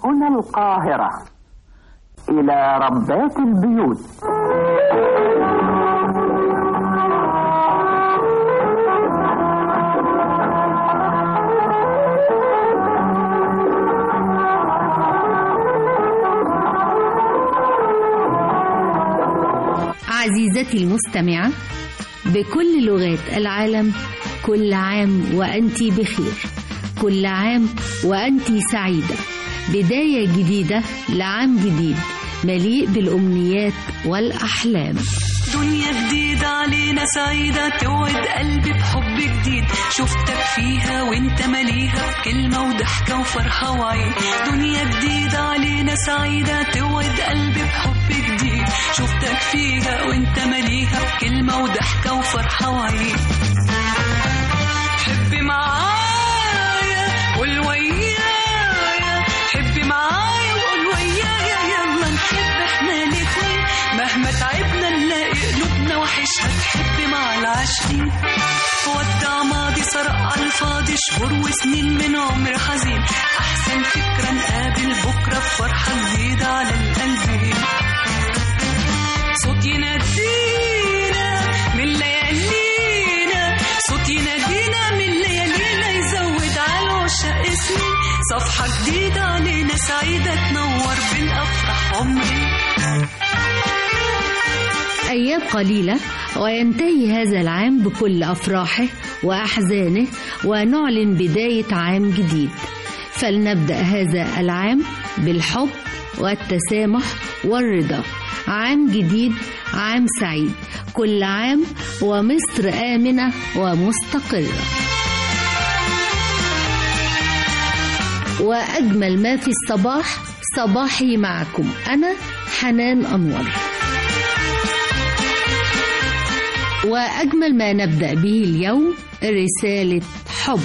هنا القاهرة إلى ربات البيوت عزيزتي المستمعة بكل لغات العالم كل عام وأنت بخير كل عام وأنت سعيدة بداية جديدة لعام جديد مليء بالأمنيات والأحلام دنيا جديدة علينا سعيدة توعد قلبي بحب جديد شفتك فيها وانت مليها بكلمة وضحكة وفرحة وعيد دنيا جديدة علينا سعيدة توعد قلبي بحب جديد شفتك فيها وانت مليها بكلمة وضحكة وفرحة وعيد حبي معايا قول ويايا حبي معايا وقول ويايا يلا نحب احنا الاتنين مهما تعبنا نلاقي قلوبنا وحشها تحب مع العاشقين ودع ماضي سرق على الفاضي شهور وسنين من عمر حزين احسن فكرة نقابل بكرة بفرحة جديدة على القلبين صوت ينادينا من ليالينا صوت ينادينا من ليالينا يزود على العشاق سنين صفحة جديدة علينا سعيدة تنور بالأفراح عمري أيام قليلة وينتهي هذا العام بكل أفراحه وأحزانه ونعلن بداية عام جديد فلنبدأ هذا العام بالحب والتسامح والرضا عام جديد عام سعيد كل عام ومصر آمنة ومستقرة وأجمل ما في الصباح صباحي معكم أنا حنان أنور وأجمل ما نبدأ به اليوم رسالة حب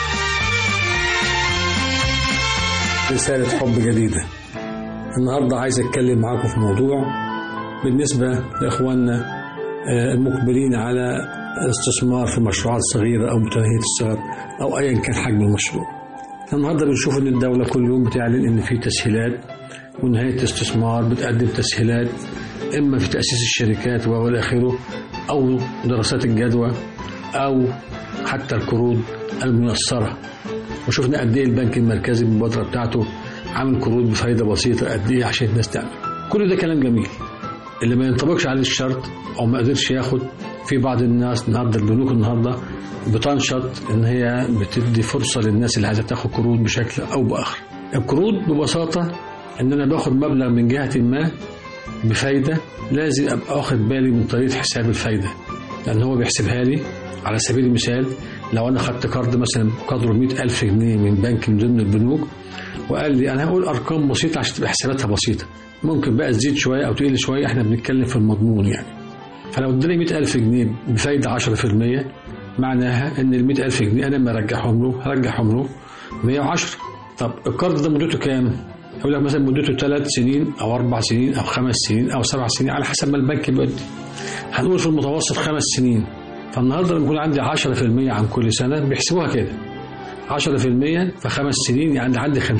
رسالة حب جديدة النهاردة عايز أتكلم معاكم في موضوع بالنسبة لإخواننا آه، المقبلين على الاستثمار في مشروعات صغيرة أو متناهية الصغر أو أيا كان حجم المشروع النهاردة بنشوف إن الدولة كل يوم بتعلن إن في تسهيلات ونهاية استثمار بتقدم تسهيلات إما في تأسيس الشركات وإلى آخره أو دراسات الجدوى أو حتى القروض الميسرة وشفنا قد ايه البنك المركزي بالمبادره بتاعته عامل قروض بفايده بسيطه قد ايه عشان الناس تعمل كل ده كلام جميل اللي ما ينطبقش عليه الشرط او ما قدرش ياخد في بعض الناس النهارده البنوك النهارده بتنشط ان هي بتدي فرصه للناس اللي عايزه تاخد قروض بشكل او باخر القروض ببساطه ان انا باخد مبلغ من جهه ما بفايده لازم ابقى واخد بالي من طريقه حساب الفايده لان هو بيحسبها لي على سبيل المثال لو انا خدت قرض مثلا قدره 100000 جنيه من بنك من ضمن البنوك وقال لي انا هقول ارقام بسيطه عشان تبقى حساباتها بسيطه ممكن بقى تزيد شويه او تقل شويه احنا بنتكلم في المضمون يعني فلو اداني 100000 جنيه بفايده 10% معناها ان ال 100000 جنيه انا لما ارجعهم له هرجعهم له 110 طب القرض ده مدته كام؟ يقول لك مثلا مدته ثلاث سنين او اربع سنين او خمس سنين او سبع سنين على حسب ما البنك بيدي هنقول في المتوسط خمس سنين فالنهارده لما يكون عندي 10% عن كل سنه بيحسبوها كده 10% في خمس سنين يعني عندي 50%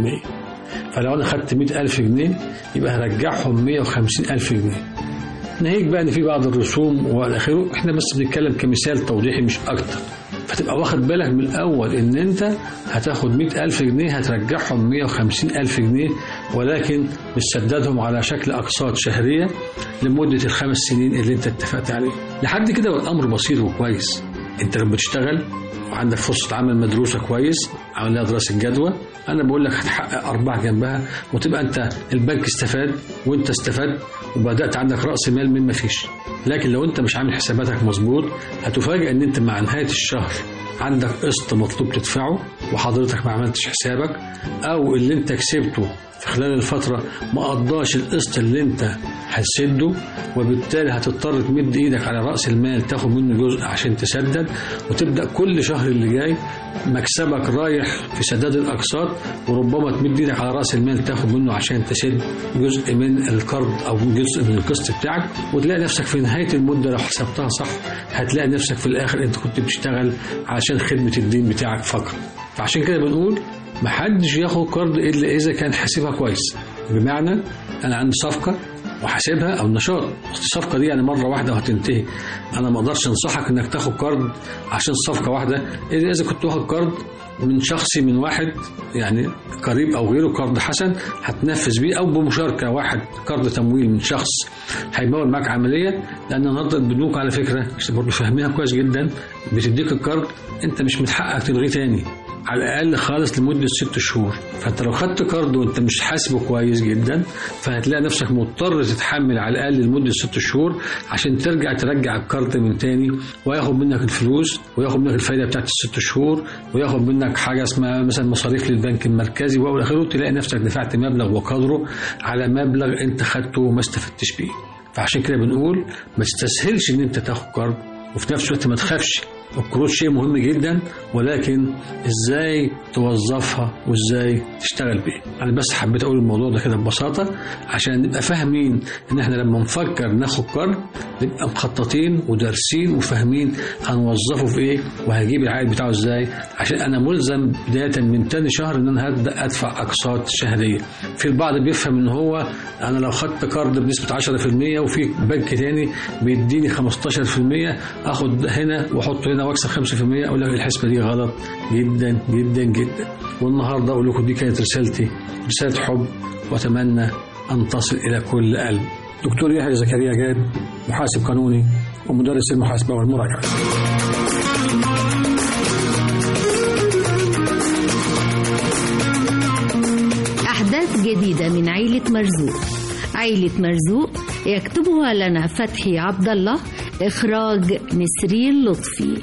فلو انا خدت 100000 جنيه يبقى هرجعهم 150000 جنيه ناهيك بقى ان في بعض الرسوم والى اخره احنا بس بنتكلم كمثال توضيحي مش اكتر فتبقى واخد بالك من الاول ان انت هتاخد 100000 جنيه هترجعهم 150000 جنيه ولكن بتسددهم على شكل اقساط شهريه لمده الخمس سنين اللي انت اتفقت عليه لحد كده والامر بسيط وكويس انت لما بتشتغل وعندك فرصه عمل مدروسه كويس عامل لها دراسه جدوى انا بقول لك هتحقق ارباح جنبها وتبقى انت البنك استفاد وانت استفدت وبدات عندك راس مال من ما فيش لكن لو انت مش عامل حساباتك مظبوط هتفاجئ ان انت مع نهايه الشهر عندك قسط مطلوب تدفعه وحضرتك ما عملتش حسابك او اللي انت كسبته في خلال الفترة ما قضاش القسط اللي انت هتسده وبالتالي هتضطر تمد ايدك على رأس المال تاخد منه جزء عشان تسدد وتبدأ كل شهر اللي جاي مكسبك رايح في سداد الأقساط وربما تمد ايدك على رأس المال تاخد منه عشان تسد جزء من القرض أو جزء من القسط بتاعك وتلاقي نفسك في نهاية المدة لو حسبتها صح هتلاقي نفسك في الآخر انت كنت بتشتغل عشان خدمة الدين بتاعك فقط فعشان كده بنقول محدش ياخد قرض الا اذا كان حاسبها كويس بمعنى انا عندي صفقه وحاسبها او نشاط الصفقه دي يعني مره واحده وهتنتهي انا ما اقدرش انصحك انك تاخد قرض عشان صفقه واحده الا اذا كنت واخد قرض من شخصي من واحد يعني قريب او غيره قرض حسن هتنفذ بيه او بمشاركه واحد قرض تمويل من شخص هيمول معاك عمليه لان النهارده البنوك على فكره برضه فاهمينها كويس جدا بتديك القرض انت مش من حقك تلغيه تاني على الاقل خالص لمده ست شهور فانت لو خدت قرض وانت مش حاسبه كويس جدا فهتلاقي نفسك مضطر تتحمل على الاقل لمده ست شهور عشان ترجع ترجع القرض من تاني وياخد منك الفلوس وياخد منك الفايده بتاعت الست شهور وياخد منك حاجه اسمها مثلا مصاريف للبنك المركزي والى اخره تلاقي نفسك دفعت مبلغ وقدره على مبلغ انت خدته وما استفدتش بيه فعشان كده بنقول ما تستسهلش ان انت تاخد قرض وفي نفس الوقت ما تخافش القروض شيء مهم جدا ولكن ازاي توظفها وازاي تشتغل بيه انا بس حبيت اقول الموضوع ده كده ببساطه عشان نبقى فاهمين ان احنا لما نفكر ناخد قرض نبقى مخططين ودارسين وفاهمين هنوظفه في ايه وهجيب العائد بتاعه ازاي عشان انا ملزم بدايه من تاني شهر ان انا هبدا ادفع اقساط شهريه في البعض بيفهم ان هو انا لو خدت قرض بنسبه 10% وفي بنك تاني بيديني 15% اخد هنا واحط هنا واكسب 5% اقول لك الحسبه دي غلط جدا جدا جدا والنهارده اقول لكم دي كانت رسالتي رساله حب واتمنى ان تصل الى كل قلب دكتور يحيى زكريا جاد محاسب قانوني ومدرس المحاسبه والمراجعه أحداث جديدة من عيلة مرزوق عيلة مرزوق يكتبها لنا فتحي عبد الله إخراج نسرين لطفي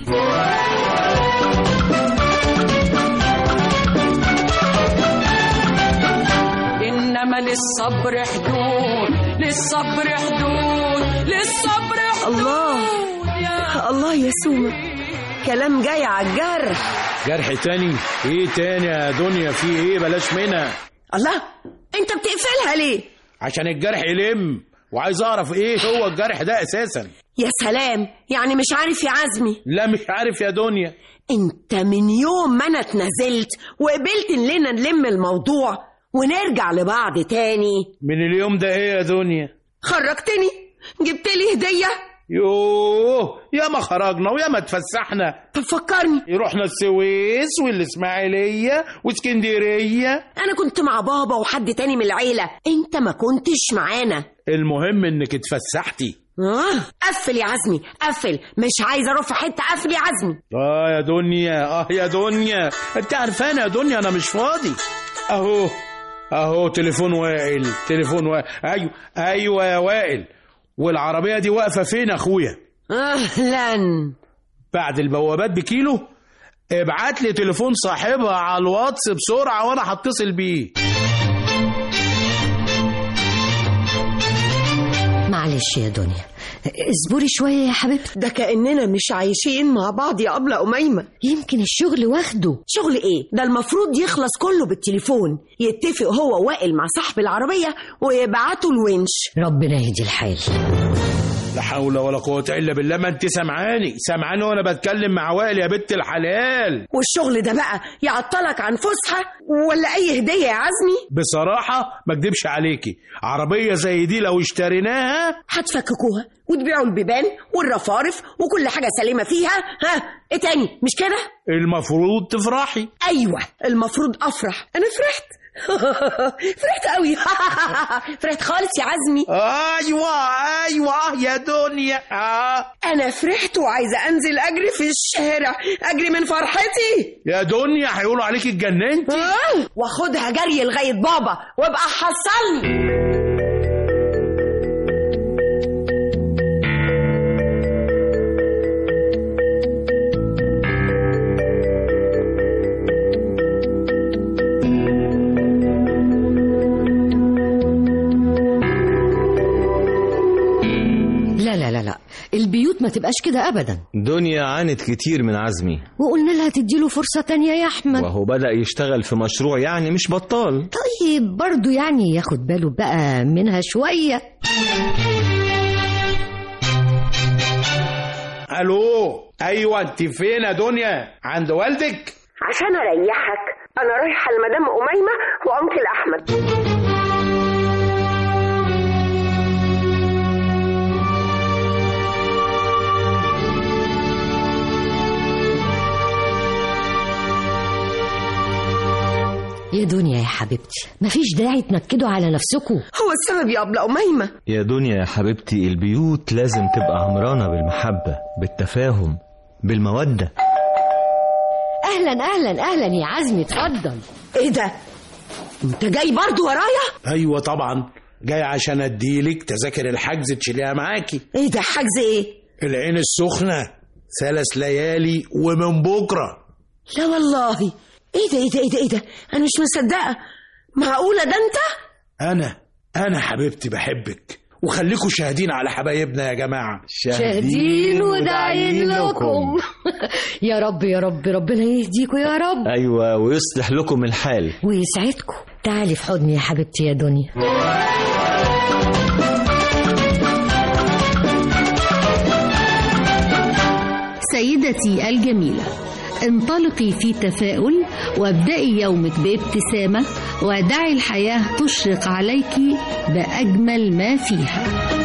إنما للصبر حدود للصبر حدود للصبر حدود الله يا الله يا سومة كلام جاي على الجرح جرح تاني ايه تاني يا دنيا في ايه بلاش منها الله انت بتقفلها ليه عشان الجرح يلم وعايز اعرف ايه هو الجرح ده اساسا يا سلام يعني مش عارف يا عزمي لا مش عارف يا دنيا انت من يوم ما انا اتنازلت وقبلت اننا نلم الموضوع ونرجع لبعض تاني من اليوم ده ايه يا دنيا خرجتني جبت لي هدية يوه يا ما خرجنا ويا ما اتفسحنا طب فكرني رحنا السويس والاسماعيلية واسكندرية انا كنت مع بابا وحد تاني من العيلة انت ما كنتش معانا المهم انك اتفسحتي آه قفل يا عزمي قفل مش عايزه اروح في حته قفل يا عزمي اه يا دنيا اه يا دنيا انت عارفانه يا دنيا انا مش فاضي اهو اهو تليفون وائل تليفون وائل ايوه ايوه يا وائل والعربيه دي واقفه فين يا اخويا اهلا بعد البوابات بكيلو ابعت لي تليفون صاحبها على الواتس بسرعه وانا هتصل بيه معلش يا دنيا اصبري شوية يا حبيبتي ده كاننا مش عايشين مع بعض يا ابله اميمه يمكن الشغل واخده شغل ايه ده المفروض يخلص كله بالتليفون يتفق هو وائل مع صاحب العربيه ويبعتوا الونش ربنا يهدي الحال لا حول ولا قوه الا بالله ما انت سامعاني سامعاني وانا بتكلم مع وائل يا بنت الحلال والشغل ده بقى يعطلك عن فسحه ولا اي هديه يا عزمي بصراحه ما اكدبش عليكي عربيه زي دي لو اشتريناها هتفككوها وتبيعوا البيبان والرفارف وكل حاجه سليمه فيها ها ايه تاني مش كده المفروض تفرحي ايوه المفروض افرح انا فرحت فرحت قوي فرحت خالص يا عزمي ايوه ايوه يا دنيا آه. انا فرحت وعايزه انزل اجري في الشارع اجري من فرحتي يا دنيا هيقولوا عليك اتجننتي آه، واخدها جري لغايه بابا وابقى حصلني لا لا لا لا البيوت ما تبقاش كده ابدا دنيا عانت كتير من عزمي وقلنا لها تديله فرصة تانية يا احمد وهو بدأ يشتغل في مشروع يعني مش بطال طيب برضو يعني ياخد باله بقى منها شوية الو ايوه انت فين يا دنيا عند والدك عشان اريحك انا رايحه لمدام اميمه وانكل احمد يا دنيا يا حبيبتي مفيش داعي تنكدوا على نفسكم هو السبب يا ابله اميمه يا دنيا يا حبيبتي البيوت لازم تبقى عمرانة بالمحبة بالتفاهم بالمودة اهلا اهلا اهلا يا عزمي اتفضل ايه ده انت جاي برضو ورايا ايوه طبعا جاي عشان اديلك تذاكر الحجز تشيليها معاكي ايه ده حجز ايه العين السخنه ثلاث ليالي ومن بكره لا والله ايه ده ايه ده ايه ده ايه ده انا مش مصدقه معقوله ده انت انا انا حبيبتي بحبك وخليكوا شاهدين على حبايبنا يا جماعه شاهدين وداعين لكم يا رب يا رب ربنا يهديكم يا رب أيوة ويصلح لكم الحال ويسعدكم تعالي في حضني يا حبيبتي يا دنيا سيدتي الجميلة انطلقي في تفاؤل وابدأي يومك بابتسامة ودعي الحياة تشرق عليك بأجمل ما فيها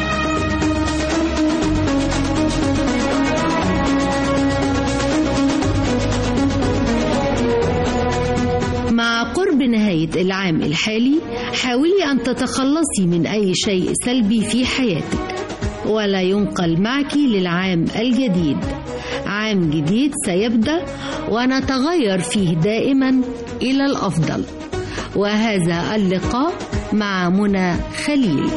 مع قرب نهاية العام الحالي حاولي أن تتخلصي من أي شيء سلبي في حياتك ولا ينقل معك للعام الجديد عام جديد سيبدأ ونتغير فيه دائما إلى الأفضل وهذا اللقاء مع منى خليل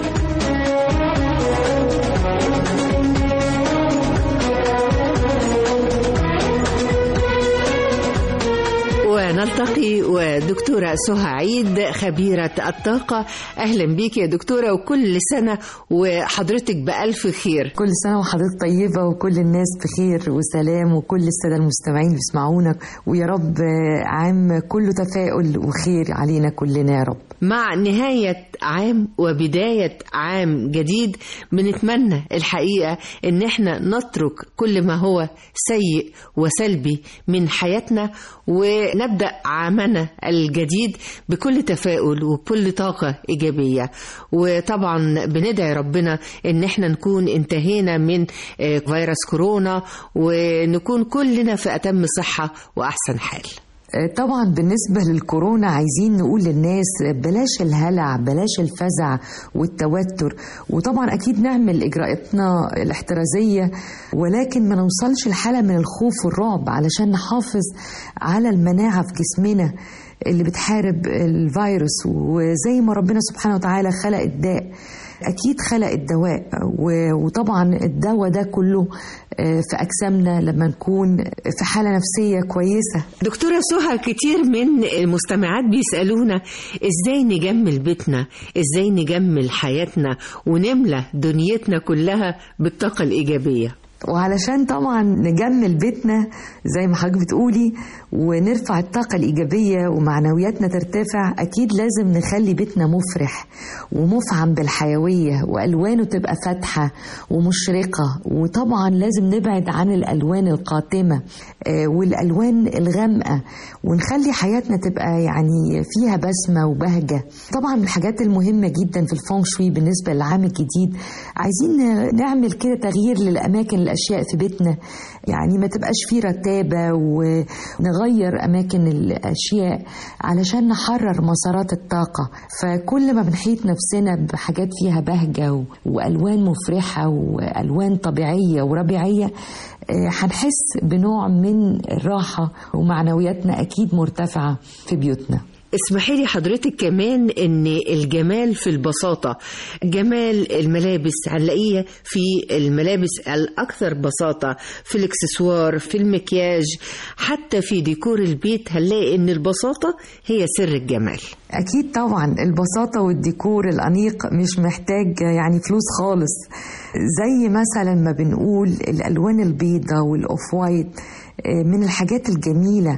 ونلتقي ودكتورة سهى عيد خبيرة الطاقة أهلا بيك يا دكتورة وكل سنة وحضرتك بألف خير كل سنة وحضرتك طيبة وكل الناس بخير وسلام وكل السادة المستمعين بيسمعونا ويا رب عام كله تفاؤل وخير علينا كلنا يا رب مع نهاية عام وبداية عام جديد بنتمنى الحقيقة ان احنا نترك كل ما هو سيء وسلبي من حياتنا ونبدأ عامنا الجديد بكل تفاؤل وبكل طاقة إيجابية وطبعا بندعي ربنا ان احنا نكون انتهينا من آه، فيروس كورونا ونكون كلنا في أتم صحة وأحسن حال طبعا بالنسبة للكورونا عايزين نقول للناس بلاش الهلع بلاش الفزع والتوتر وطبعا أكيد نعمل إجراءاتنا الاحترازية ولكن ما نوصلش لحالة من الخوف والرعب علشان نحافظ على المناعة في جسمنا اللي بتحارب الفيروس وزي ما ربنا سبحانه وتعالى خلق الداء أكيد خلق الدواء و- وطبعا الدواء ده كله آه، في أجسامنا لما نكون في حالة نفسية كويسة دكتورة سهى كتير من المستمعات بيسألونا ازاي نجمل بيتنا ازاي نجمل حياتنا ونملى دنيتنا كلها بالطاقة الإيجابية وعلشان طبعا نجمل بيتنا زي ما حضرتك بتقولي ونرفع الطاقة الإيجابية ومعنوياتنا ترتفع أكيد لازم نخلي بيتنا مفرح ومفعم بالحيوية وألوانه تبقى فاتحة ومشرقة وطبعا لازم نبعد عن الألوان القاتمة آه، والألوان الغامقة ونخلي حياتنا تبقى يعني فيها بسمة وبهجة طبعا من الحاجات المهمة جدا في الفونغ شوي بالنسبة للعام الجديد عايزين نعمل كده تغيير للأماكن الأشياء في بيتنا يعني ما تبقاش فيه رتابة ونغير أماكن الأشياء علشان نحرر مسارات الطاقة فكل ما بنحيط نفسنا بحاجات فيها بهجة و- وألوان مفرحة وألوان طبيعية وربيعية آه، هنحس بنوع من الراحة ومعنوياتنا أكيد مرتفعة في بيوتنا اسمحي لي حضرتك كمان ان الجمال في البساطة جمال الملابس هنلاقيها في الملابس الاكثر بساطة في الاكسسوار في المكياج حتى في ديكور البيت هنلاقي ان البساطة هي سر الجمال أكيد طبعا البساطة والديكور الأنيق مش محتاج يعني فلوس خالص زي مثلا ما بنقول الألوان البيضة والأوف وايت آه، من الحاجات الجميلة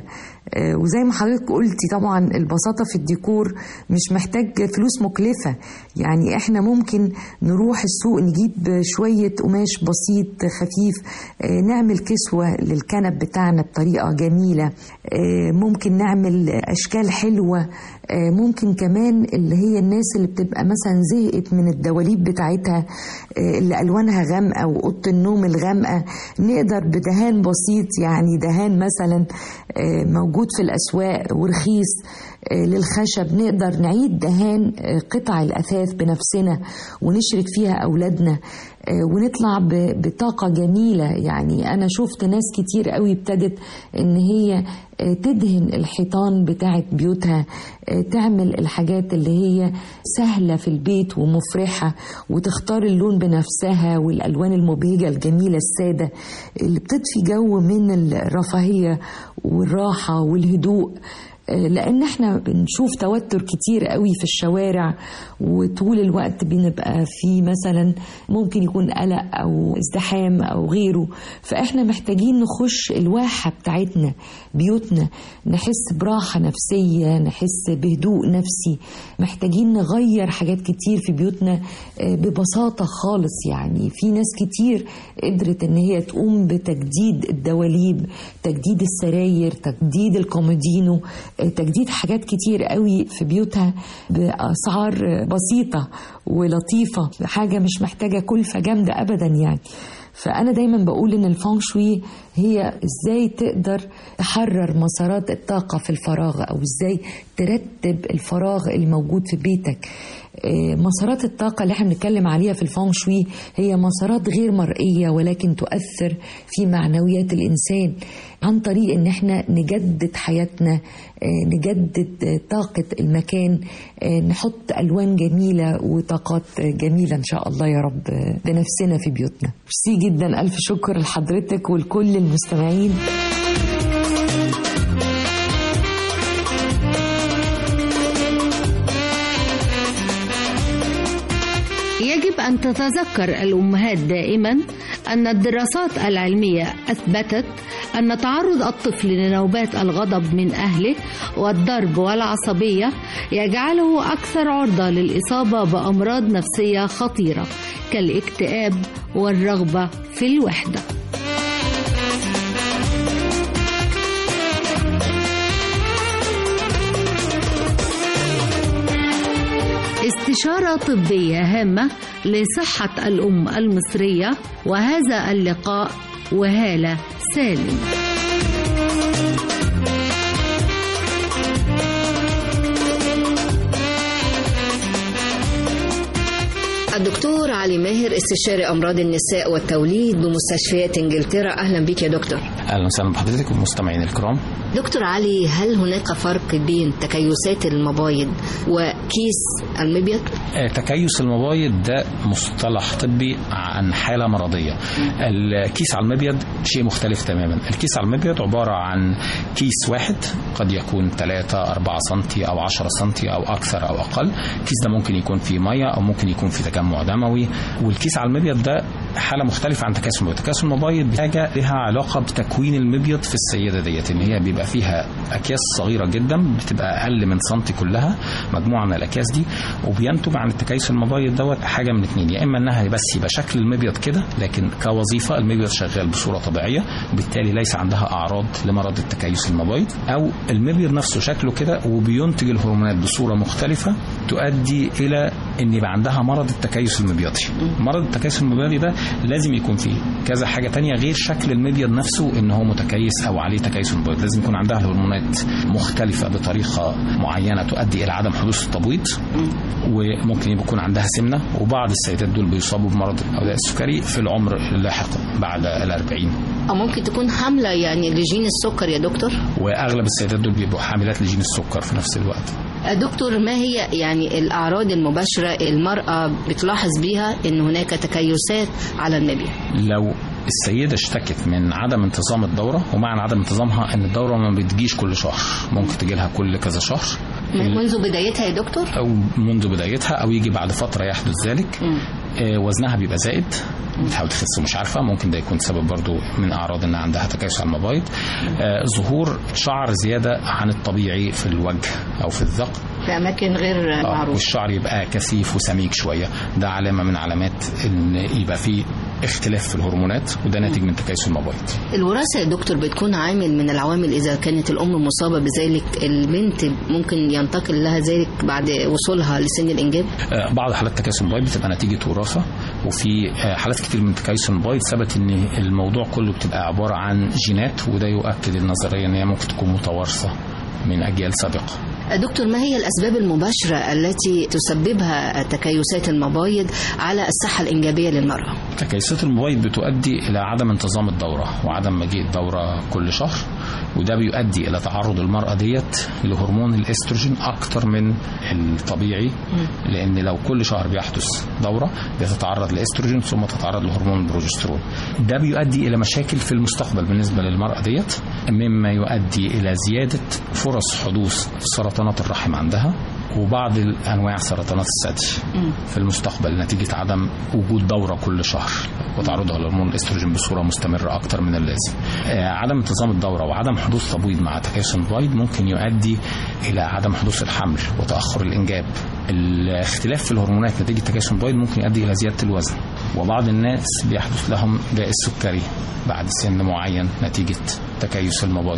آه، وزي ما حضرتك قلتي طبعا البساطة في الديكور مش محتاج فلوس مكلفة يعني احنا ممكن نروح السوق نجيب شوية قماش بسيط خفيف آه، نعمل كسوة للكنب بتاعنا بطريقة جميلة آه، ممكن نعمل أشكال حلوة آه، ممكن كمان اللي هي الناس اللي بتبقى مثلا زهقت من الدواليب بتاعتها آه، اللي ألوانها غامقة وأوضة النوم الغامقة نقدر بدهان بسيط يعني دهان مثلا آه، موجود في الأسواق ورخيص آه، للخشب نقدر نعيد دهان آه، قطع الأثاث بنفسنا ونشرك فيها أولادنا آه، ونطلع ب- بطاقة جميلة يعني أنا شفت ناس كتير قوي ابتدت إن هي آه، تدهن الحيطان بتاعت بيوتها آه، تعمل الحاجات اللي هي سهلة في البيت ومفرحة وتختار اللون بنفسها والألوان المبهجة الجميلة السادة اللي بتضفي جو من الرفاهية والراحة والهدوء آه، لان احنا بنشوف توتر كتير قوي في الشوارع وطول الوقت بنبقى في مثلا ممكن يكون قلق او ازدحام او غيره فاحنا محتاجين نخش الواحة بتاعتنا بيوتنا نحس براحة نفسية نحس بهدوء نفسي محتاجين نغير حاجات كتير في بيوتنا آه، ببساطة خالص يعني في ناس كتير قدرت ان هي تقوم بتجديد الدواليب تجديد السراير تجديد الكومودينو آه، تجديد حاجات كتير قوي في بيوتها بأسعار آه، بسيطة ولطيفة حاجة مش محتاجة كلفة جامدة أبدا يعني فأنا دايما بقول إن الفونغ شوي هي إزاي تقدر تحرر مسارات الطاقة في الفراغ أو إزاي ترتب الفراغ الموجود في بيتك آه، مسارات الطاقة اللي احنا بنتكلم عليها في الفونغ شوي هي مسارات غير مرئية ولكن تؤثر في معنويات الإنسان عن طريق ان احنا نجدد حياتنا آه، نجدد آه، طاقة المكان آه، نحط ألوان جميلة وطاقات آه، جميلة إن شاء الله يا رب آه، بنفسنا في بيوتنا ميرسي جدا ألف شكر لحضرتك ولكل المستمعين يجب أن تتذكر الأمهات دائما أن الدراسات العلمية أثبتت أن تعرض الطفل لنوبات الغضب من أهله والضرب والعصبية يجعله أكثر عرضة للإصابة بأمراض نفسية خطيرة كالاكتئاب والرغبة في الوحدة استشارة طبية هامة لصحة الأم المصرية وهذا اللقاء وهالة سالم الدكتور علي ماهر استشاري امراض النساء والتوليد بمستشفيات انجلترا اهلا بك يا دكتور اهلا وسهلا بحضرتك والمستمعين الكرام دكتور علي هل هناك فرق بين تكيسات المبايض وكيس المبيض آه، تكيس المبايض ده مصطلح طبي عن حالة مرضية الكيس على المبيض شيء مختلف تماما الكيس على المبيض عبارة عن كيس واحد قد يكون 3 4 سنتي أو 10 سنتي أو أكثر أو أقل الكيس ده ممكن يكون فيه مية أو ممكن يكون فيه تجمع دموي والكيس على المبيض ده حالة مختلفة عن تكيس المبيض تكيس المبايض حاجة لها علاقة بتكوين المبيض في السيدة ديت إن هي بيبقى فيها أكياس صغيرة جدا بتبقى أقل من سنتي كلها مجموعة من الأكياس دي وبينتج عن التكيس المبايض دوت حاجة من اتنين يا إما إنها بس يبقى شكل المبيض كده لكن كوظيفة المبيض شغال بصورة طبيعية وبالتالي ليس عندها أعراض لمرض التكيس المبايض أو المبيض نفسه شكله كده وبينتج الهرمونات بصورة مختلفة تؤدي إلى إن يبقى عندها مرض التكيس المبيضي مرض التكيس المبيضي ده لازم يكون فيه كذا حاجة تانية غير شكل المبيض نفسه إن هو متكيس أو عليه تكيس المبيض لازم يكون عندها الهرمونات مختلفة بطريقة معينة تؤدي إلى عدم حدوث التبويض وممكن يكون عندها سمنة وبعض السيدات دول بيصابوا بمرض الأوعية السكري في العمر اللاحق بعد الأربعين او ممكن تكون حامله يعني لجين السكر يا دكتور وأغلب السيدات دول بيبقوا حاملات لجين السكر في نفس الوقت دكتور ما هي يعني الأعراض المباشرة المرأة بتلاحظ بيها أن هناك تكيسات على المبيض لو السيدة اشتكت من عدم انتظام الدورة ومعنى عدم انتظامها ان الدورة ما بتجيش كل شهر ممكن تجي لها كل كذا شهر منذ بدايتها يا دكتور او منذ بدايتها او يجي بعد فترة يحدث ذلك آه، وزنها بيبقى زائد بتحاول تخس ومش عارفه ممكن ده يكون سبب برضو من اعراض ان عندها تكيس على المبايض آه، ظهور شعر زياده عن الطبيعي في الوجه او في الذقن في اماكن غير آه، معروفه والشعر يبقى كثيف وسميك شويه ده علامه من علامات ان يبقى في اختلاف في الهرمونات وده ناتج من تكيس المبايض الوراثة يا دكتور بتكون عامل من العوامل إذا كانت الأم مصابة بذلك البنت ممكن ينتقل لها ذلك بعد وصولها لسن الإنجاب آه، بعض حالات تكيس المبايض بتبقى نتيجه وراثه وفي آه، حالات كتير من تكيس المبايض ثبت ان الموضوع كله بتبقى عباره عن جينات وده يؤكد النظريه ان هي ممكن تكون متوارثه من اجيال سابقه دكتور ما هي الأسباب المباشرة التي تسببها تكيسات المبايض على الصحة الإنجابية للمرأة تكيسات المبايض بتؤدي الى عدم انتظام الدوره وعدم مجيء الدوره كل شهر وده بيؤدي الى تعرض المراه ديت لهرمون الاستروجين اكتر من الطبيعي لان لو كل شهر بيحدث دوره بتتعرض لاستروجين ثم تتعرض لهرمون البروجسترون ده بيؤدي الى مشاكل في المستقبل بالنسبه للمراه ديت مما يؤدي الى زياده فرص حدوث سرطانات الرحم عندها وبعض انواع سرطانات الثدي في المستقبل نتيجه عدم وجود دوره كل شهر وتعرضها لهرمون الاستروجين بصوره مستمره اكتر من اللازم. آه، عدم انتظام الدوره وعدم حدوث تبويض مع تكيس المبايض ممكن يؤدي الى عدم حدوث الحمل وتاخر الانجاب. الاختلاف في الهرمونات نتيجه تكيس المبايض ممكن يؤدي الى زياده الوزن وبعض الناس بيحدث لهم داء السكري بعد سن معين نتيجه تكيس المبايض.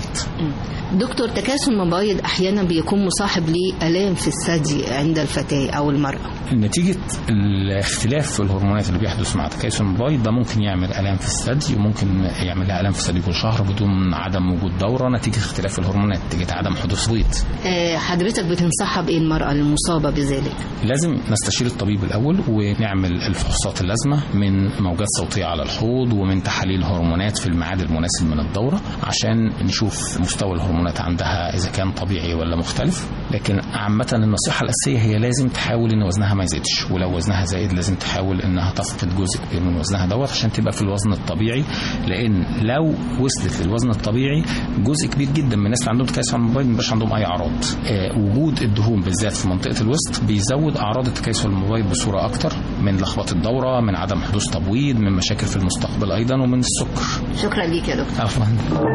دكتور تكاسل المبايض أحيانا بيكون مصاحب لآلام في الثدي عند الفتاة أو المرأة نتيجة الاختلاف في الهرمونات اللي بيحدث مع تكيس المبايض ده ممكن يعمل آلام في الثدي وممكن يعمل لها آلام في الثدي كل شهر بدون عدم وجود دورة نتيجة اختلاف الهرمونات نتيجة عدم حدوث بيض آه، حضرتك بتنصحها بإيه المرأة المصابة بذلك لازم نستشير الطبيب الأول ونعمل الفحوصات اللازمة من موجات صوتية على الحوض ومن تحاليل هرمونات في الميعاد المناسب من الدورة عشان نشوف مستوى الهرمونات عندها إذا كان طبيعي ولا مختلف لكن عامة النصيحة الأساسية هي لازم تحاول إن وزنها ما يزيدش ولو وزنها زايد لازم تحاول إنها تفقد جزء كبير من وزنها دوت عشان تبقى في الوزن الطبيعي لأن لو وصلت للوزن الطبيعي جزء كبير جدا من الناس اللي عندهم تكيس على الموبايل ما بيبقاش عندهم أي أعراض آه، وجود الدهون بالذات في منطقة الوسط بيزود أعراض التكيس الموبايل بصورة أكتر من لخبطة الدورة من عدم حدوث تبويض من مشاكل في المستقبل أيضا ومن السكر شكرا ليك يا دكتور عفوا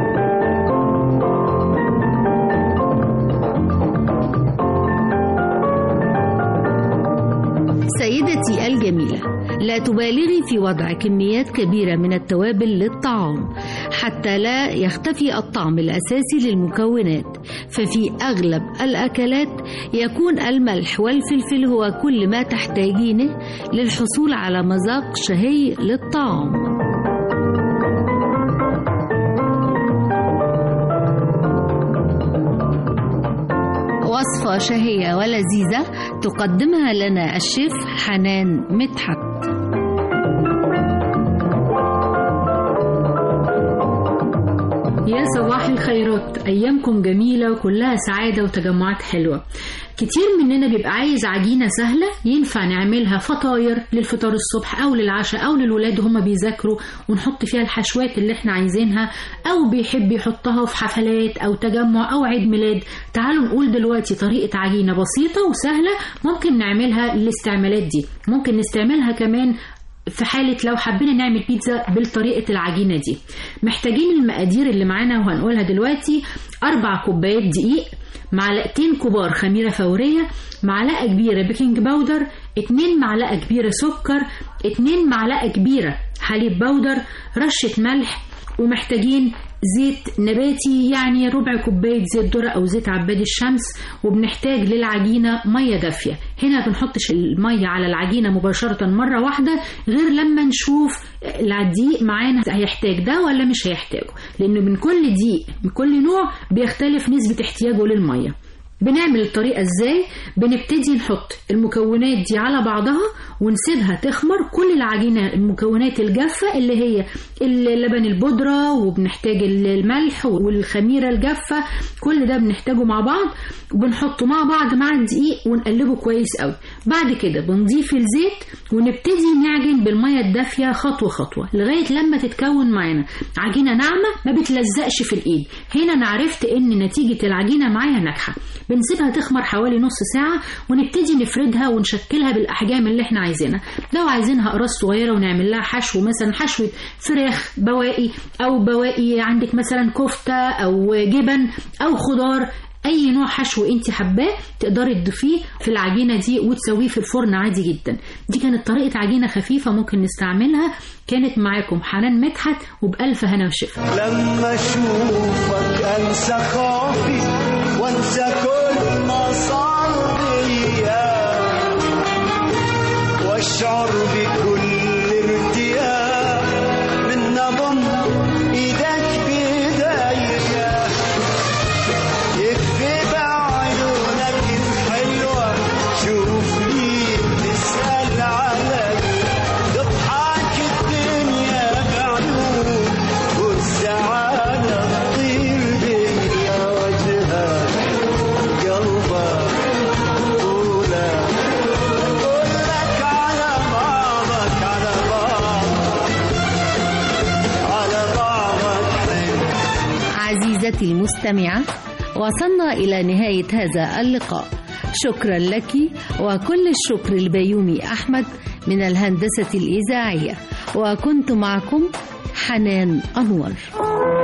سيدتي الجميلة لا تبالغي في وضع كميات كبيرة من التوابل للطعام حتى لا يختفي الطعم الأساسي للمكونات ففي أغلب الأكلات يكون الملح والفلفل هو كل ما تحتاجينه للحصول على مذاق شهي للطعام وصفة شهية ولذيذة تقدمها لنا الشيف حنان مدحت يا صباح الخيرات أيامكم جميلة وكلها سعادة وتجمعات حلوة كتير مننا بيبقى عايز عجينة سهلة ينفع نعملها فطاير للفطار الصبح أو للعشاء أو للولاد وهم بيذاكروا ونحط فيها الحشوات اللي احنا عايزينها أو بيحب يحطها في حفلات أو تجمع أو عيد ميلاد تعالوا نقول دلوقتي طريقة عجينة بسيطة وسهلة ممكن نعملها للاستعمالات دي ممكن نستعملها كمان في حالة لو حبينا نعمل بيتزا بالطريقة العجينة دي محتاجين المقادير اللي معانا وهنقولها دلوقتي أربع كوبايات دقيق معلقتين كبار خميرة فورية معلقة كبيرة بيكنج باودر اتنين معلقة كبيرة سكر اتنين معلقة كبيرة حليب باودر رشة ملح ومحتاجين زيت نباتي يعني ربع كوباية زيت ذرة أو زيت عباد الشمس وبنحتاج للعجينة مية دافية هنا بنحطش المية على العجينة مباشرة مرة واحدة غير لما نشوف الدقيق معانا هيحتاج ده ولا مش هيحتاجه لأنه من كل دقيق من كل نوع بيختلف نسبة احتياجه للمية بنعمل الطريقة ازاي بنبتدي نحط المكونات دي على بعضها ونسيبها تخمر كل العجينة المكونات الجافة اللي هي اللبن البودرة وبنحتاج الملح والخميرة الجافة كل ده بنحتاجه مع بعض وبنحطه مع بعض مع الدقيق ونقلبه كويس قوي بعد كده بنضيف الزيت ونبتدي نعجن بالمية الدافية خطوة خطوة لغاية لما تتكون معانا عجينة ناعمة ما بتلزقش في الإيد هنا أنا عرفت إن نتيجة العجينة معايا ناجحة بنسيبها تخمر حوالي نص ساعة ونبتدي نفردها ونشكلها بالأحجام اللي احنا عايزينها لو عايزينها أقراص صغيرة ونعمل لها حشو مثلا حشوة فراخ بواقي أو بواقي عندك مثلا كفتة أو جبن أو خضار اي نوع حشو انت حباه تقدري تضيفيه في العجينه دي وتسويه في الفرن عادي جدا دي كانت طريقه عجينه خفيفه ممكن نستعملها كانت معاكم حنان مدحت وبالف هنا وشفا لما اشوفك انسى خوفي وانسى كل ما صار بيا واشعر بكل ارتياح من ضم ايدك بايديا يكفي بعيونك الحلوة شوف مين تسأل علي تضحك الدنيا بعيون والسعادة تطير بيا وجهك قلبك طولك كلك على بعضك على بعضك على بعضك حلو عزيزتي المستمعة وصلنا إلى نهاية هذا اللقاء شكرا لك وكل الشكر لبيومي أحمد من الهندسة الإذاعية وكنت معكم حنان أنور